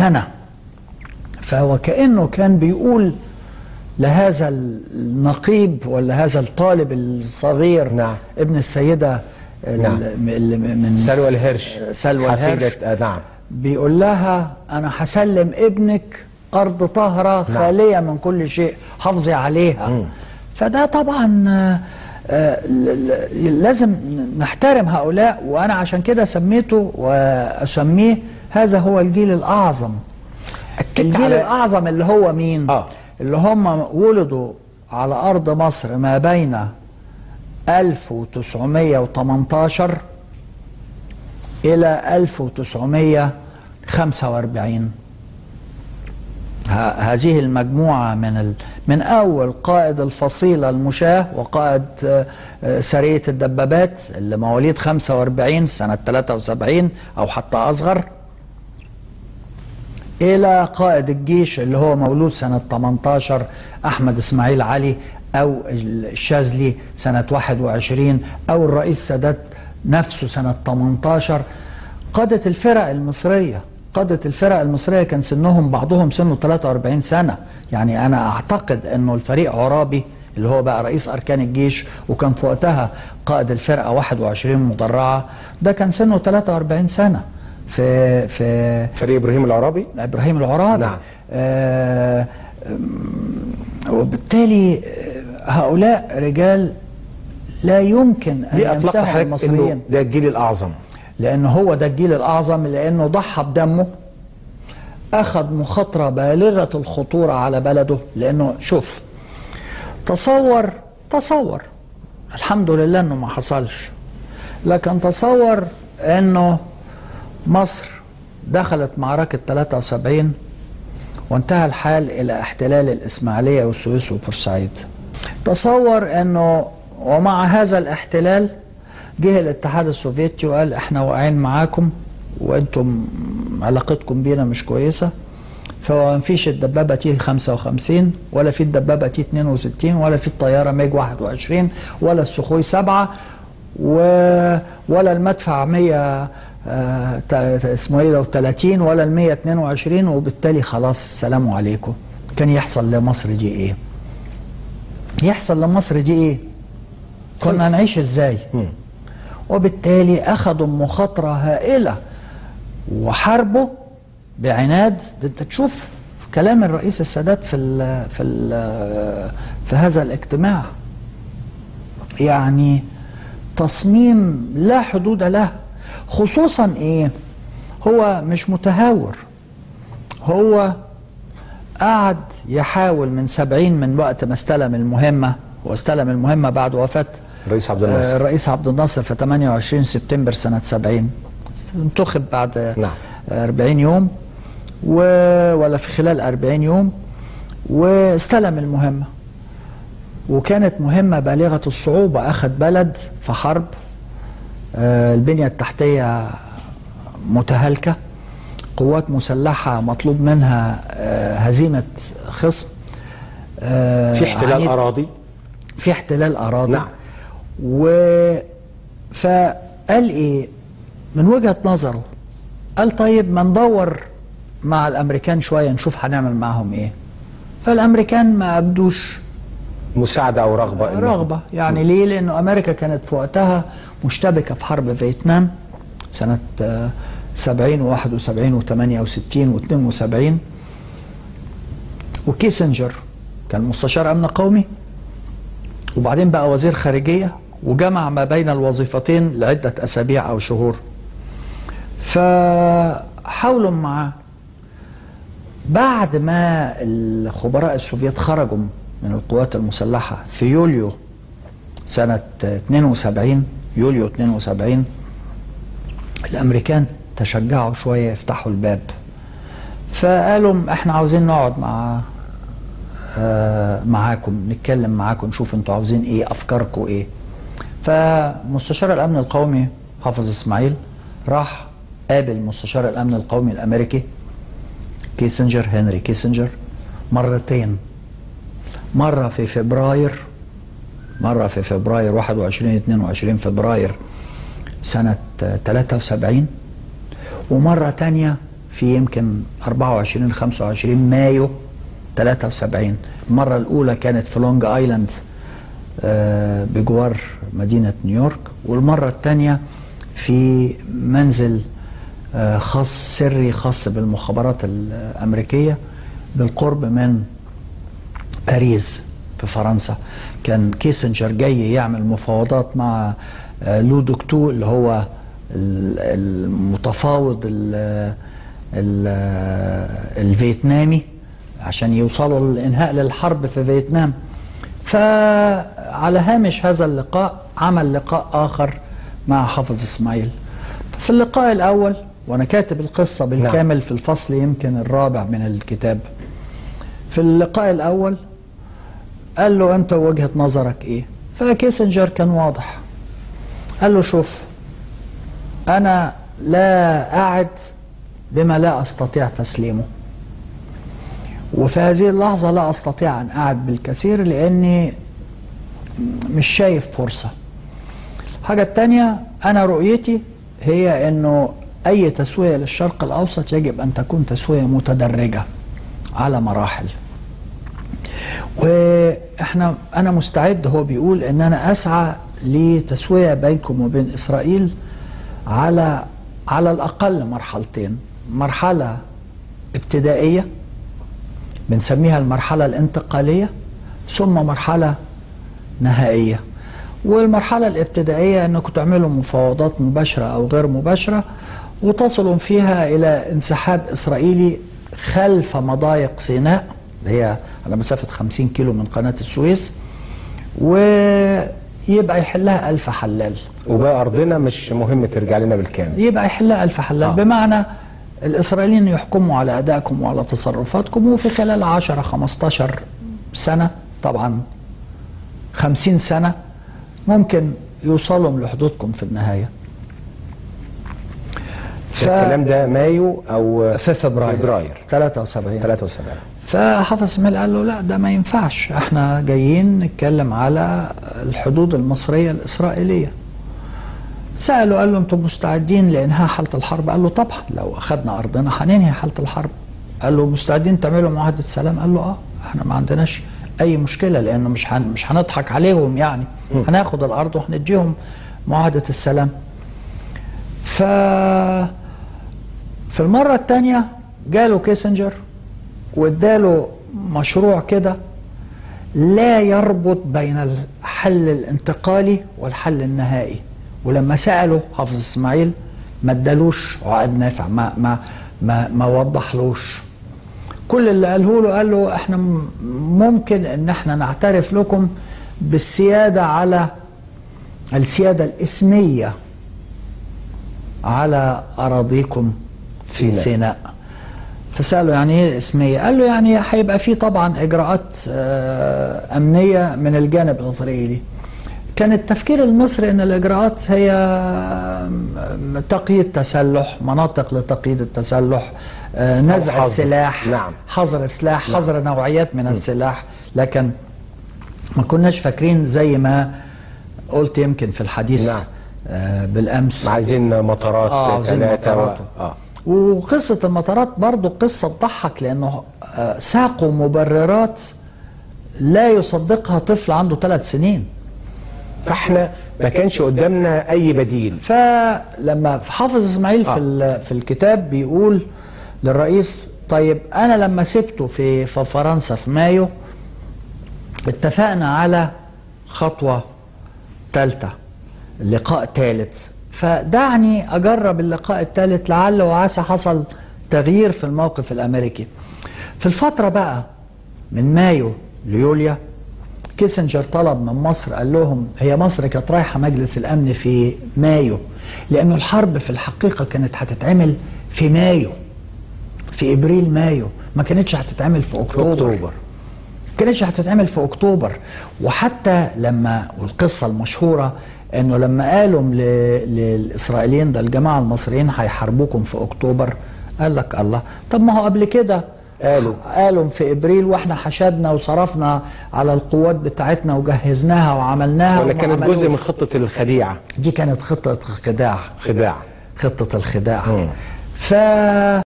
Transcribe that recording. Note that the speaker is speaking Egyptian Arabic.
اعتنى فهو كأنه كان بيقول لهذا النقيب ولا هذا الطالب الصغير نعم. ابن السيدة ال- نعم. اللي من سلوى الهرش سلوى الهرش حفيدة آه نعم بيقول لها أنا هسلم ابنك أرض طاهرة خالية من كل شيء حافظي عليها فده طبعا آه، آه، ل- ل- لازم نحترم هؤلاء وأنا عشان كده سميته وأسميه هذا هو الجيل الأعظم الجيل على- الأعظم اللي هو مين؟ آه. اللي هم ولدوا على أرض مصر ما بين 1918 إلى 1945 ه- هذه المجموعة من ال... من أول قائد الفصيلة المشاة وقائد آه، آه، سرية الدبابات اللي مواليد 45 سنة 73 أو حتى أصغر إلى قائد الجيش اللي هو مولود سنة 18 أحمد إسماعيل علي أو الشاذلي سنة 21 أو الرئيس سادات نفسه سنة 18 قادة الفرق المصرية قادة الفرق المصرية كان سنهم بعضهم سنه 43 سنة يعني أنا أعتقد أنه الفريق عرابي اللي هو بقى رئيس أركان الجيش وكان في وقتها قائد الفرقة 21 مدرعة ده كان سنه 43 سنة في في فريق ابراهيم العرابي ابراهيم العرابي نعم. آه أم، وبالتالي آه، هؤلاء رجال لا يمكن ان ليه اطلقت ينساهم حضرتك المصريين انه ده الجيل الاعظم لأنه هو ده الجيل الأعظم لأنه ضحى بدمه أخذ مخاطرة بالغة الخطورة على بلده لأنه شوف تصور تصور الحمد لله أنه ما حصلش لكن تصور أنه مصر دخلت معركة 73 وانتهى الحال إلى احتلال الإسماعيلية والسويس وبورسعيد تصور أنه ومع هذا الاحتلال جه الاتحاد السوفيتي وقال احنا واقعين معاكم وانتم علاقتكم بينا مش كويسه فما فيش الدبابه تي 55 ولا في الدبابه تي 62 ولا في الطياره ميج 21 ولا السخوي 7 و ولا المدفع 100 آه، تا- تا- اسمه ايه ده 30 ولا ال 122 وبالتالي خلاص السلام عليكم كان يحصل لمصر دي ايه؟ يحصل لمصر دي ايه؟ كنا هنعيش ازاي؟ وبالتالي اخذوا مخاطره هائله وحاربوا بعناد ده انت تشوف في كلام الرئيس السادات في ال في ال في هذا الاجتماع يعني تصميم لا حدود له خصوصا ايه هو مش متهور هو قعد يحاول من سبعين من وقت ما استلم المهمة واستلم المهمة بعد وفاة الرئيس عبد آه، الناصر الرئيس عبد الناصر في 28 سبتمبر سنة 70 انتخب بعد نعم. آه، 40 يوم و... ولا في خلال 40 يوم واستلم المهمة وكانت مهمة بالغة الصعوبة أخذ بلد في حرب آه، البنية التحتية متهالكة قوات مسلحة مطلوب منها آه، هزيمة خصم آه، في احتلال عنيد. اراضي في احتلال اراضي نعم. و فقال ايه من وجهه نظره قال طيب ما ندور مع الامريكان شويه نشوف هنعمل معاهم ايه فالامريكان ما ابدوش مساعده او رغبه إنه- رغبه يعني ليه لانه امريكا كانت في وقتها مشتبكه في حرب فيتنام سنه آه، 70 و71 و68 و72 وكيسنجر كان مستشار امن قومي وبعدين بقى وزير خارجيه وجمع ما بين الوظيفتين لعده اسابيع او شهور فحاولوا معاه بعد ما الخبراء السوفيت خرجوا من القوات المسلحة في يوليو سنة 72 يوليو 72 الأمريكان تشجعوا شوية يفتحوا الباب فقالوا احنا عاوزين نقعد مع آه، معاكم نتكلم معاكم نشوف انتوا عاوزين ايه افكاركم ايه فمستشار الامن القومي حافظ اسماعيل راح قابل مستشار الامن القومي الامريكي كيسنجر هنري كيسنجر مرتين مرة في فبراير مرة في فبراير 21 22 فبراير سنة 73 ومرة تانية في يمكن 24 ل 25 مايو 73 المرة الأولى كانت في لونج آيلاند آه، بجوار مدينة نيويورك والمرة الثانية في منزل آه، خاص سري خاص بالمخابرات الأمريكية بالقرب من باريس في فرنسا كان كيسنجر جاي يعمل مفاوضات مع آه، لو دوكتو اللي هو ال- المتفاوض ال- ال- الفيتنامي عشان يوصلوا للإنهاء للحرب في فيتنام فعلى هامش هذا اللقاء عمل لقاء آخر مع حافظ إسماعيل في اللقاء الأول وأنا كاتب القصة بالكامل في الفصل يمكن الرابع من الكتاب في اللقاء الأول قال له أنت وجهة نظرك إيه فكيسنجر كان واضح قال له شوف أنا لا أعد بما لا أستطيع تسليمه وفي هذه اللحظة لا أستطيع أن أعد بالكثير لأني مش شايف فرصة الحاجة التانية أنا رؤيتي هي أنه أي تسوية للشرق الأوسط يجب أن تكون تسوية متدرجة على مراحل واحنا انا مستعد هو بيقول ان انا اسعى لتسويه بينكم وبين اسرائيل على على الاقل مرحلتين مرحله ابتدائيه بنسميها المرحله الانتقاليه ثم مرحله نهائيه والمرحله الابتدائيه انكم تعملوا مفاوضات مباشره او غير مباشره وتصلوا فيها الى انسحاب اسرائيلي خلف مضايق سيناء اللي هي على مسافه 50 كيلو من قناه السويس ويبقى يحلها ألف حلال وبقى ارضنا مش مهم ترجع لنا بالكامل يبقى يحلها ألف حلال آه. آه. بمعنى الإسرائيليين يحكموا على أدائكم وعلى تصرفاتكم وفي خلال 10 15 سنة طبعا 50 سنة ممكن يوصلوا لحدودكم في النهاية ف... الكلام ده مايو او في فبراير فبراير 73 73 فحافظ اسماعيل قال له لا ده ما ينفعش احنا جايين نتكلم على الحدود المصرية الإسرائيلية سأله قال له انتم مستعدين لإنهاء حالة الحرب قال له طبعا لو أخذنا أرضنا هننهي حالة الحرب قال له مستعدين تعملوا معاهدة سلام قال له اه احنا ما عندناش أي مشكلة لأنه مش هن مش هنضحك عليهم يعني هناخد الأرض وهنديهم معاهدة السلام ف في المرة الثانية جاله كيسنجر واداله مشروع كده لا يربط بين الحل الانتقالي والحل النهائي ولما سأله حافظ اسماعيل ما ادالوش عقد نافع ما ما ما ما وضحلوش كل اللي قاله له قال له احنا م- ممكن ان احنا نعترف لكم بالسيادة على السيادة الاسمية على أراضيكم في سيناء. سيناء فسأله يعني ايه اسمية قال له يعني هيبقى في طبعا إجراءات آه، أمنية من الجانب الإسرائيلي كان التفكير المصري أن الإجراءات هي آم، تقييد تسلح مناطق لتقييد التسلح آه، نزع حظر. السلاح نعم. حظر سلاح حظر نوعيات من السلاح لكن ما كناش فاكرين زي ما قلت يمكن في الحديث نعم. آه، بالأمس عايزين مطارات آه، عاوزين ثلاثة مطارات. اه وقصة المطارات برضو قصة تضحك لأنه آه، ساقوا مبررات لا يصدقها طفل عنده ثلاث سنين فاحنا ما كانش قدامنا اي بديل فلما حافظ اسماعيل في ال- في الكتاب بيقول للرئيس طيب انا لما سبته في في فرنسا في مايو اتفقنا على خطوه ثالثه لقاء ثالث فدعني اجرب اللقاء الثالث لعل وعسى حصل تغيير في الموقف الامريكي في الفتره بقى من مايو ليوليا كيسنجر طلب من مصر قال لهم هي مصر كانت رايحه مجلس الامن في مايو لانه الحرب في الحقيقه كانت هتتعمل في مايو في ابريل مايو ما كانتش هتتعمل في اكتوبر اكتوبر كانتش هتتعمل في اكتوبر وحتى لما والقصه المشهوره انه لما قالوا ل- للاسرائيليين ده الجماعه المصريين هيحاربوكم في اكتوبر قال لك الله طب ما هو قبل كده قالوا. قالوا في ابريل واحنا حشدنا وصرفنا على القوات بتاعتنا وجهزناها وعملناها ولا وما كانت عملوش. جزء من خطة الخديعة دي كانت خطه خداع خداع خطة الخداع مم. ف